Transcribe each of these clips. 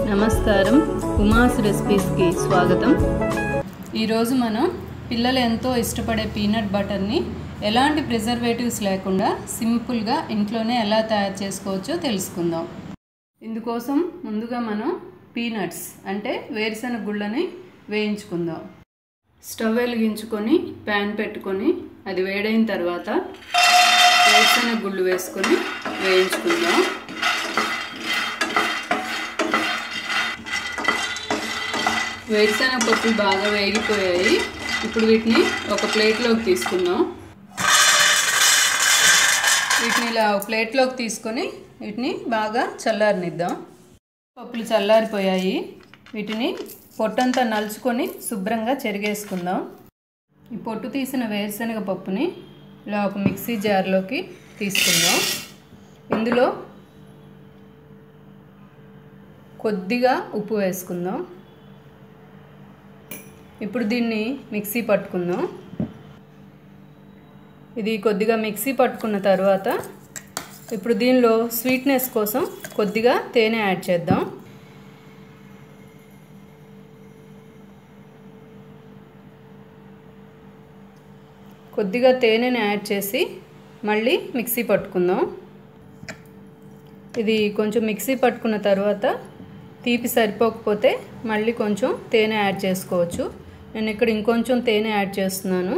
నమస్కారం ఉమాస్ రెసిపీస్కి స్వాగతం ఈరోజు మనం పిల్లలు ఎంతో ఇష్టపడే పీనట్ బటర్ని ఎలాంటి ప్రిజర్వేటివ్స్ లేకుండా సింపుల్గా ఇంట్లోనే ఎలా తయారు చేసుకోవచ్చో తెలుసుకుందాం ఇందుకోసం ముందుగా మనం పీనట్స్ అంటే వేరుశనగ గుళ్ళని వేయించుకుందాం స్టవ్ వెలిగించుకొని ప్యాన్ పెట్టుకొని అది వేడైన తర్వాత వేరుశనగ గుళ్ళు వేసుకొని వేయించుకుందాం వేరుశనగ పప్పులు బాగా వేగిపోయాయి ఇప్పుడు వీటిని ఒక ప్లేట్లోకి తీసుకుందాం వీటిని ఇలా ఒక ప్లేట్లోకి తీసుకొని వీటిని బాగా చల్లారనిద్దాం పప్పులు చల్లారిపోయాయి వీటిని పొట్టంతా నలుచుకొని శుభ్రంగా చెరిగేసుకుందాం ఈ పొట్టు తీసిన వేరుశనగ పప్పుని ఇలా ఒక మిక్సీ జార్లోకి తీసుకుందాం ఇందులో కొద్దిగా ఉప్పు వేసుకుందాం ఇప్పుడు దీన్ని మిక్సీ పట్టుకుందాం ఇది కొద్దిగా మిక్సీ పట్టుకున్న తర్వాత ఇప్పుడు దీనిలో స్వీట్నెస్ కోసం కొద్దిగా తేనె యాడ్ చేద్దాం కొద్దిగా తేనెని యాడ్ చేసి మళ్ళీ మిక్సీ పట్టుకుందాం ఇది కొంచెం మిక్సీ పట్టుకున్న తర్వాత తీపి సరిపోకపోతే మళ్ళీ కొంచెం తేనె యాడ్ చేసుకోవచ్చు నేను ఇక్కడ ఇంకొంచెం తేనె యాడ్ చేస్తున్నాను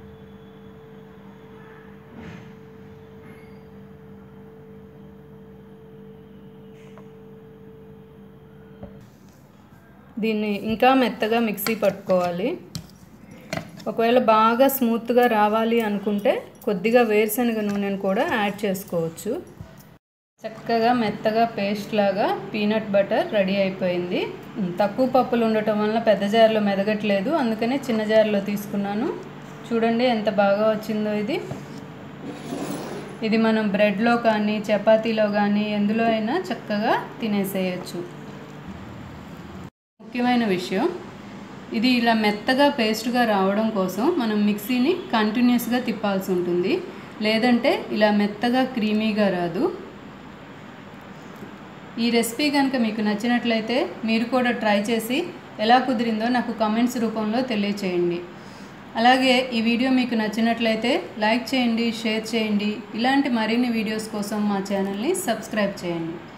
దీన్ని ఇంకా మెత్తగా మిక్సీ పట్టుకోవాలి ఒకవేళ బాగా స్మూత్గా రావాలి అనుకుంటే కొద్దిగా వేరుశనగ నూనెను కూడా యాడ్ చేసుకోవచ్చు చక్కగా మెత్తగా పేస్ట్ లాగా పీనట్ బటర్ రెడీ అయిపోయింది తక్కువ పప్పులు ఉండటం వల్ల పెద్ద జార్లో మెదగట్లేదు అందుకనే చిన్న జార్లో తీసుకున్నాను చూడండి ఎంత బాగా వచ్చిందో ఇది ఇది మనం బ్రెడ్లో కానీ చపాతీలో కానీ ఎందులో అయినా చక్కగా తినేసేయచ్చు ముఖ్యమైన విషయం ఇది ఇలా మెత్తగా పేస్ట్గా రావడం కోసం మనం మిక్సీని కంటిన్యూస్గా తిప్పాల్సి ఉంటుంది లేదంటే ఇలా మెత్తగా క్రీమీగా రాదు ఈ రెసిపీ కనుక మీకు నచ్చినట్లయితే మీరు కూడా ట్రై చేసి ఎలా కుదిరిందో నాకు కామెంట్స్ రూపంలో తెలియచేయండి అలాగే ఈ వీడియో మీకు నచ్చినట్లయితే లైక్ చేయండి షేర్ చేయండి ఇలాంటి మరిన్ని వీడియోస్ కోసం మా ఛానల్ని సబ్స్క్రైబ్ చేయండి